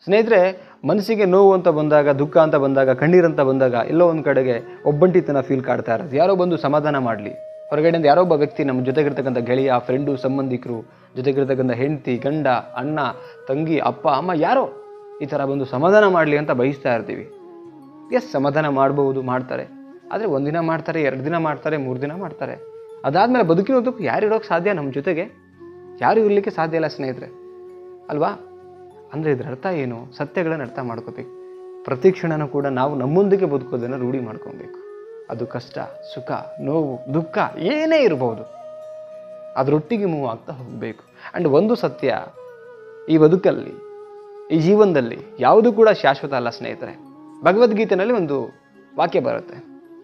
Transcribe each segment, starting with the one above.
ಸ್ನೇಹಿತರೆ ಮನಸ್ಸಿಗೆ ನೋವು ಅಂತ ಬಂದಾಗ ದುಃಖ ಅಂತ ಬಂದಾಗ ಕಣ್ಣೀರಂತ ಬಂದಾಗ ಎಲ್ಲೋ ಒಂದು ಕಡೆಗೆ ಒಬ್ಬಂಟಿತನ ಫೀಲ್ ಕಾಡ್ತಾ ಇರೋದು ಯಾರೋ ಬಂದು ಸಮಾಧಾನ ಮಾಡಲಿ ಹೊರಗಡೆಯಿಂದ ಯಾರೋ ಒಬ್ಬ ವ್ಯಕ್ತಿ ನಮ್ಮ ಜೊತೆಗಿರ್ತಕ್ಕಂಥ ಗೆಳೆಯ ಫ್ರೆಂಡು ಸಂಬಂಧಿಕರು ಜೊತೆಗಿರ್ತಕ್ಕಂಥ ಹೆಂಡತಿ ಗಂಡ ಅಣ್ಣ ತಂಗಿ ಅಪ್ಪ ಅಮ್ಮ ಯಾರೋ ಈ ಥರ ಬಂದು ಸಮಾಧಾನ ಮಾಡಲಿ ಅಂತ ಬಯಸ್ತಾ ಇರ್ತೀವಿ ಎಸ್ ಸಮಾಧಾನ ಮಾಡ್ಬೋದು ಮಾಡ್ತಾರೆ ಆದರೆ ಒಂದಿನ ಮಾಡ್ತಾರೆ ಎರಡು ದಿನ ಮಾಡ್ತಾರೆ ಮೂರು ದಿನ ಮಾಡ್ತಾರೆ ಅದಾದಮೇಲೆ ಬದುಕಿರೋದಕ್ಕೂ ಯಾರು ಇರೋಕ್ಕೆ ಸಾಧ್ಯ ನಮ್ಮ ಜೊತೆಗೆ ಯಾರು ಇರಲಿಕ್ಕೆ ಸಾಧ್ಯ ಇಲ್ಲ ಸ್ನೇಹಿತರೆ ಅಲ್ವಾ ಅಂದರೆ ಇದ್ರ ಅರ್ಥ ಏನು ಸತ್ಯಗಳನ್ನು ಅರ್ಥ ಮಾಡ್ಕೋಬೇಕು ಪ್ರತಿ ಕ್ಷಣನೂ ಕೂಡ ನಾವು ನಮ್ಮೊಂದಿಗೆ ಬದುಕೋದನ್ನು ರೂಢಿ ಮಾಡ್ಕೊಬೇಕು ಅದು ಕಷ್ಟ ಸುಖ ನೋವು ದುಃಖ ಏನೇ ಇರಬಹುದು ಅದರೊಟ್ಟಿಗೆ ಮೂವ್ ಆಗ್ತಾ ಹೋಗಬೇಕು ಆ್ಯಂಡ್ ಒಂದು ಸತ್ಯ ಈ ಬದುಕಲ್ಲಿ ಈ ಜೀವನದಲ್ಲಿ ಯಾವುದು ಕೂಡ ಶಾಶ್ವತ ಅಲ್ಲ ಸ್ನೇಹಿತರೆ ಭಗವದ್ಗೀತೆನಲ್ಲಿ ಒಂದು ವಾಕ್ಯ ಬರುತ್ತೆ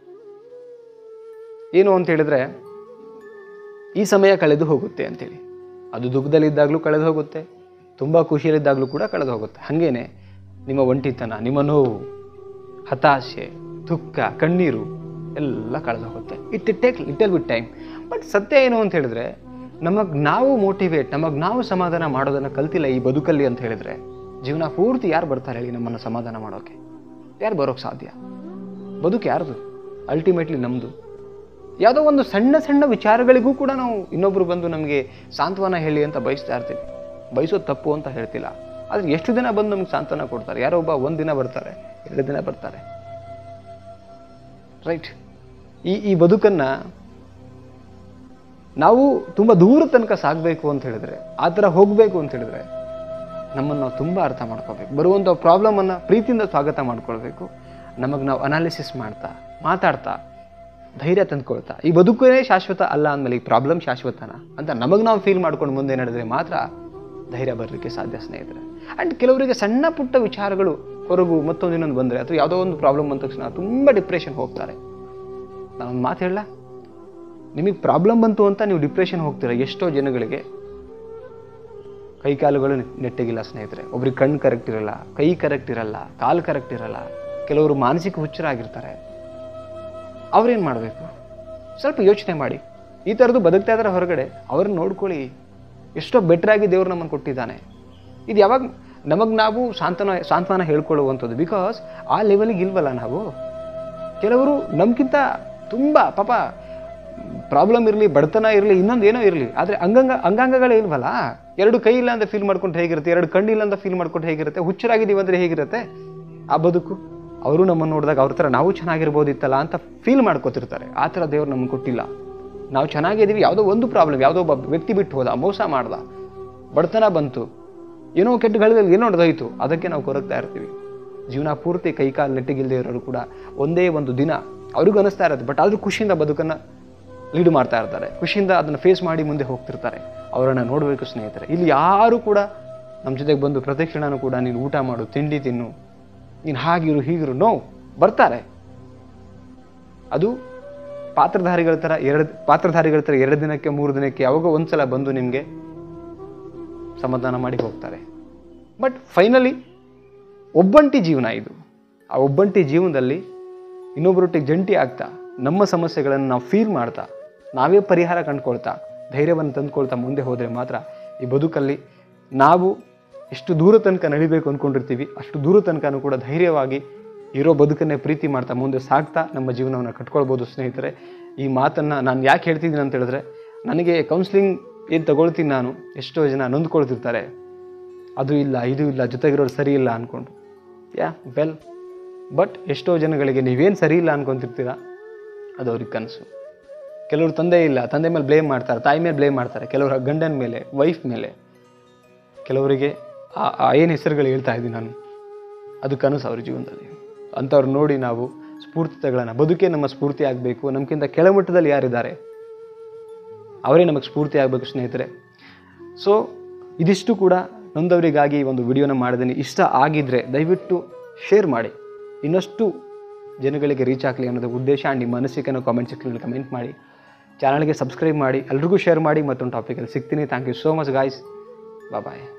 ಏನು ಅಂತ ಹೇಳಿದ್ರೆ ಈ ಸಮಯ ಕಳೆದು ಹೋಗುತ್ತೆ ಅಂತೇಳಿ ಅದು ದುಃಖದಲ್ಲಿದ್ದಾಗಲೂ ಕಳೆದು ಹೋಗುತ್ತೆ ತುಂಬ ಖುಷಿಯಲ್ಲಿದ್ದಾಗಲೂ ಕೂಡ ಕಳೆದು ಹೋಗುತ್ತೆ ಹಾಗೇನೆ ನಿಮ್ಮ ಒಂಟಿತನ ನಿಮ್ಮ ನೋವು ಹತಾಶೆ ದುಃಖ ಕಣ್ಣೀರು ಎಲ್ಲ ಕಳೆದು ಹೋಗುತ್ತೆ it take little with time but ಸತ್ಯ ಏನು ಅಂತ ಹೇಳಿದ್ರೆ ನಮಗೆ ನಾವು ಮೋಟಿವೇಟ್ ನಮಗೆ ನಾವು ಸಮಾಧಾನ ಮಾಡೋದನ್ನು ಕಲ್ತಿಲ್ಲ ಈ ಬದುಕಲ್ಲಿ ಅಂತ ಹೇಳಿದ್ರೆ ಜೀವನ ಪೂರ್ತಿ ಯಾರು ಬರ್ತಾರೆ ಹೇಳಿ ನಮ್ಮನ್ನು ಸಮಾಧಾನ ಮಾಡೋಕ್ಕೆ ಯಾರು ಬರೋಕ್ಕೆ ಸಾಧ್ಯ ಬದುಕು ಯಾರ್ದು ಅಲ್ಟಿಮೇಟ್ಲಿ ನಮ್ಮದು ಯಾವುದೋ ಒಂದು ಸಣ್ಣ ಸಣ್ಣ ವಿಚಾರಗಳಿಗೂ ಕೂಡ ನಾವು ಇನ್ನೊಬ್ಬರು ಬಂದು ನಮಗೆ ಸಾಂತ್ವನ ಹೇಳಿ ಅಂತ ಬಯಸ್ತಾ ಇರ್ತೀವಿ ಬಯಸೋದು ತಪ್ಪು ಅಂತ ಹೇಳ್ತಿಲ್ಲ ಆದರೆ ಎಷ್ಟು ದಿನ ಬಂದು ನಮ್ಗೆ ಸಾಂತ್ವನ ಕೊಡ್ತಾರೆ ಯಾರೋ ಒಬ್ಬ ಒಂದು ದಿನ ಬರ್ತಾರೆ ಎರಡು ದಿನ ಬರ್ತಾರೆ ರೈಟ್ ಈ ಈ ಬದುಕನ್ನು ನಾವು ತುಂಬ ದೂರ ತನಕ ಸಾಗಬೇಕು ಅಂತ ಹೇಳಿದ್ರೆ ಆ ಥರ ಹೋಗಬೇಕು ಅಂತ ಹೇಳಿದ್ರೆ ನಮ್ಮನ್ನು ನಾವು ತುಂಬ ಅರ್ಥ ಮಾಡ್ಕೋಬೇಕು ಬರುವಂಥ ಪ್ರಾಬ್ಲಮನ್ನು ಪ್ರೀತಿಯಿಂದ ಸ್ವಾಗತ ಮಾಡ್ಕೊಳ್ಬೇಕು ನಮಗೆ ನಾವು ಅನಾಲಿಸಿಸ್ ಮಾಡ್ತಾ ಮಾತಾಡ್ತಾ ಧೈರ್ಯ ತಂದ್ಕೊಳ್ತಾ ಈ ಬದುಕೇ ಶಾಶ್ವತ ಅಲ್ಲ ಅಂದಮೇಲೆ ಈ ಪ್ರಾಬ್ಲಮ್ ಶಾಶ್ವತನ ಅಂತ ನಮಗೆ ನಾವು ಫೀಲ್ ಮಾಡ್ಕೊಂಡು ಮುಂದೆ ನಡೆದ್ರೆ ಮಾತ್ರ ಧೈರ್ಯ ಬರಲಿಕ್ಕೆ ಸಾಧ್ಯ ಸ್ನೇಹಿತರೆ ಆ್ಯಂಡ್ ಕೆಲವರಿಗೆ ಸಣ್ಣ ಪುಟ್ಟ ವಿಚಾರಗಳು ಹೊರಗು ಮತ್ತೊಂದು ಇನ್ನೊಂದು ಬಂದರೆ ಅಥವಾ ಯಾವುದೋ ಒಂದು ಪ್ರಾಬ್ಲಮ್ ಬಂದ ತಕ್ಷಣ ತುಂಬ ಡಿಪ್ರೆಷನ್ ಹೋಗ್ತಾರೆ ನಾನೊಂದು ಮಾತು ಹೇಳ ನಿಮಗೆ ಪ್ರಾಬ್ಲಮ್ ಬಂತು ಅಂತ ನೀವು ಡಿಪ್ರೆಷನ್ ಹೋಗ್ತೀರ ಎಷ್ಟೋ ಜನಗಳಿಗೆ ಕೈ ಕಾಲುಗಳು ನೆಟ್ಟಿಗಿಲ್ಲ ಸ್ನೇಹಿತರೆ ಒಬ್ರಿಗೆ ಕಣ್ಣು ಕರೆಕ್ಟ್ ಇರಲ್ಲ ಕೈ ಕರೆಕ್ಟ್ ಇರಲ್ಲ ಕಾಲು ಕರೆಕ್ಟ್ ಇರಲ್ಲ ಕೆಲವರು ಮಾನಸಿಕ ಹುಚ್ಚರಾಗಿರ್ತಾರೆ ಅವ್ರೇನು ಮಾಡಬೇಕು ಸ್ವಲ್ಪ ಯೋಚನೆ ಮಾಡಿ ಈ ಥರದ್ದು ಬದುಕ್ತಾ ಇದ್ದಾರೆ ಹೊರಗಡೆ ಅವ್ರನ್ನ ನೋಡ್ಕೊಳ್ಳಿ ಎಷ್ಟೋ ಬೆಟ್ರಾಗಿ ದೇವ್ರು ನಮ್ಮನ್ನು ಕೊಟ್ಟಿದ್ದಾನೆ ಇದು ಯಾವಾಗ ನಮಗೆ ನಾವು ಸಾಂತ್ವನ ಸಾಂತ್ವನ ಹೇಳ್ಕೊಳ್ಳುವಂಥದ್ದು ಬಿಕಾಸ್ ಆ ಲೆವೆಲಿಗೆ ಇಲ್ವಲ್ಲ ನಾವು ಕೆಲವರು ನಮ್ಗಿಂತ ತುಂಬ ಪಾಪ ಪ್ರಾಬ್ಲಮ್ ಇರಲಿ ಬಡತನ ಇರಲಿ ಇನ್ನೊಂದು ಏನೋ ಇರಲಿ ಆದರೆ ಅಂಗಾಂಗ ಅಂಗಾಂಗಗಳೇ ಇಲ್ವಲ್ಲ ಎರಡು ಕೈ ಇಲ್ಲ ಅಂತ ಫೀಲ್ ಮಾಡ್ಕೊಂಡು ಹೇಗಿರುತ್ತೆ ಎರಡು ಕಣ್ಣು ಇಲ್ಲ ಅಂತ ಫೀಲ್ ಮಾಡ್ಕೊಂಡು ಹೇಗಿರುತ್ತೆ ಹುಚ್ಚರಾಗಿದ್ದೀವಿ ಅಂದರೆ ಹೇಗಿರುತ್ತೆ ಆ ಬದುಕು ಅವರು ನಮ್ಮನ್ನು ನೋಡಿದಾಗ ಅವ್ರ ಥರ ನಾವು ಚೆನ್ನಾಗಿರ್ಬೋದಿತ್ತಲ್ಲ ಅಂತ ಫೀಲ್ ಮಾಡ್ಕೋತಿರ್ತಾರೆ ಆ ಥರ ದೇವ್ರು ನಮ್ಗೆ ಕೊಟ್ಟಿಲ್ಲ ನಾವು ಚೆನ್ನಾಗಿದ್ದೀವಿ ಯಾವುದೋ ಒಂದು ಪ್ರಾಬ್ಲಮ್ ಯಾವುದೋ ಒಬ್ಬ ವ್ಯಕ್ತಿ ಬಿಟ್ಟು ಹೋದ ಮೋಸ ಮಾಡ್ದ ಬಡತನ ಬಂತು ಏನೋ ಕೆಟ್ಟಗಳಲ್ಲಿ ಏನೋ ನಡೆದೋಯ್ತು ಅದಕ್ಕೆ ನಾವು ಕೊರಗ್ತಾ ಇರ್ತೀವಿ ಜೀವನ ಪೂರ್ತಿ ಕೈಕಾಲು ನೆಟ್ಟಿಗಿಲ್ಲದೆ ಇರೋರು ಕೂಡ ಒಂದೇ ಒಂದು ದಿನ ಅವ್ರಿಗೂ ಅನಿಸ್ತಾ ಇರುತ್ತೆ ಬಟ್ ಆದರೂ ಖುಷಿಯಿಂದ ಬದುಕನ್ನು ಲೀಡ್ ಮಾಡ್ತಾ ಇರ್ತಾರೆ ಖುಷಿಯಿಂದ ಅದನ್ನು ಫೇಸ್ ಮಾಡಿ ಮುಂದೆ ಹೋಗ್ತಿರ್ತಾರೆ ಅವರನ್ನು ನೋಡಬೇಕು ಸ್ನೇಹಿತರೆ ಇಲ್ಲಿ ಯಾರು ಕೂಡ ನಮ್ಮ ಜೊತೆಗೆ ಬಂದು ಪ್ರತಿ ಕ್ಷಣನೂ ಕೂಡ ನೀನು ಊಟ ಮಾಡು ತಿಂಡಿ ತಿನ್ನು ನೀನು ಹಾಗಿರು ಹೀಗಿರು ನೋ ಬರ್ತಾರೆ ಅದು ಪಾತ್ರಧಾರಿಗಳ ಥರ ಎರಡು ಪಾತ್ರಧಾರಿಗಳ ಥರ ಎರಡು ದಿನಕ್ಕೆ ಮೂರು ದಿನಕ್ಕೆ ಯಾವಾಗ ಒಂದ್ಸಲ ಬಂದು ನಿಮಗೆ ಸಮಾಧಾನ ಮಾಡಿ ಹೋಗ್ತಾರೆ ಬಟ್ ಫೈನಲಿ ಒಬ್ಬಂಟಿ ಜೀವನ ಇದು ಆ ಒಬ್ಬಂಟಿ ಜೀವನದಲ್ಲಿ ಇನ್ನೊಬ್ಬರೊಟ್ಟಿಗೆ ಜಂಟಿ ಆಗ್ತಾ ನಮ್ಮ ಸಮಸ್ಯೆಗಳನ್ನು ನಾವು ಫೀಲ್ ಮಾಡ್ತಾ ನಾವೇ ಪರಿಹಾರ ಕಂಡುಕೊಳ್ತಾ ಧೈರ್ಯವನ್ನು ತಂದುಕೊಳ್ತಾ ಮುಂದೆ ಹೋದರೆ ಮಾತ್ರ ಈ ಬದುಕಲ್ಲಿ ನಾವು ಎಷ್ಟು ದೂರ ತನಕ ನಡಿಬೇಕು ಅಂದ್ಕೊಂಡಿರ್ತೀವಿ ಅಷ್ಟು ದೂರ ತನಕನೂ ಕೂಡ ಧೈರ್ಯವಾಗಿ ಇರೋ ಬದುಕನ್ನೇ ಪ್ರೀತಿ ಮಾಡ್ತಾ ಮುಂದೆ ಸಾಗ್ತಾ ನಮ್ಮ ಜೀವನವನ್ನು ಕಟ್ಕೊಳ್ಬೋದು ಸ್ನೇಹಿತರೆ ಈ ಮಾತನ್ನು ನಾನು ಯಾಕೆ ಹೇಳ್ತಿದ್ದೀನಿ ಅಂತ ಹೇಳಿದ್ರೆ ನನಗೆ ಕೌನ್ಸ್ಲಿಂಗ್ ಏನು ತಗೊಳ್ತೀನಿ ನಾನು ಎಷ್ಟೋ ಜನ ನೊಂದ್ಕೊಳ್ತಿರ್ತಾರೆ ಅದು ಇಲ್ಲ ಇದು ಇಲ್ಲ ಜೊತೆಗಿರೋರು ಸರಿ ಇಲ್ಲ ಅಂದ್ಕೊಂಡು ಯಾ ವೆಲ್ ಬಟ್ ಎಷ್ಟೋ ಜನಗಳಿಗೆ ನೀವೇನು ಸರಿ ಇಲ್ಲ ಅನ್ಕೊಂತಿರ್ತೀರ ಅದು ಅವ್ರಿಗೆ ಕನಸು ಕೆಲವರು ತಂದೆ ಇಲ್ಲ ತಂದೆ ಮೇಲೆ ಬ್ಲೇಮ್ ಮಾಡ್ತಾರೆ ತಾಯಿ ಮೇಲೆ ಬ್ಲೇಮ್ ಮಾಡ್ತಾರೆ ಕೆಲವರು ಗಂಡನ ಮೇಲೆ ವೈಫ್ ಮೇಲೆ ಕೆಲವರಿಗೆ ಆ ಏನು ಹೆಸರುಗಳು ಹೇಳ್ತಾ ಇದ್ದೀನಿ ನಾನು ಅದು ಕನಸು ಅವ್ರ ಜೀವನದಲ್ಲಿ ಅಂಥವ್ರು ನೋಡಿ ನಾವು ಸ್ಫೂರ್ತಿ ತಗೊಳ್ಳೋಣ ಬದುಕೇ ನಮ್ಮ ಸ್ಫೂರ್ತಿ ಆಗಬೇಕು ನಮಗಿಂತ ಕೆಳಮಟ್ಟದಲ್ಲಿ ಯಾರಿದ್ದಾರೆ ಅವರೇ ನಮಗೆ ಸ್ಫೂರ್ತಿ ಆಗಬೇಕು ಸ್ನೇಹಿತರೆ ಸೊ ಇದಿಷ್ಟು ಕೂಡ ನೊಂದವರಿಗಾಗಿ ಒಂದು ವಿಡಿಯೋನ ಮಾಡಿದ್ದೀನಿ ಇಷ್ಟ ಆಗಿದ್ದರೆ ದಯವಿಟ್ಟು ಶೇರ್ ಮಾಡಿ ಇನ್ನಷ್ಟು ಜನಗಳಿಗೆ ರೀಚ್ ಆಗಲಿ ಅನ್ನೋದು ಉದ್ದೇಶ ಆ್ಯಂಡ್ ನಿಮ್ಮ ಅನಿಸಿಕೆಯನ್ನು ಕಾಮೆಂಟ್ ಸೆಕ್ಷನಲ್ಲಿ ಕಮೆಂಟ್ ಮಾಡಿ ಚಾನಲ್ಗೆ ಸಬ್ಸ್ಕ್ರೈಬ್ ಮಾಡಿ ಎಲ್ರಿಗೂ ಶೇರ್ ಮಾಡಿ ಮತ್ತೊಂದು ಟಾಪಿಕಲ್ಲಿ ಸಿಗ್ತೀನಿ thank you so much guys bye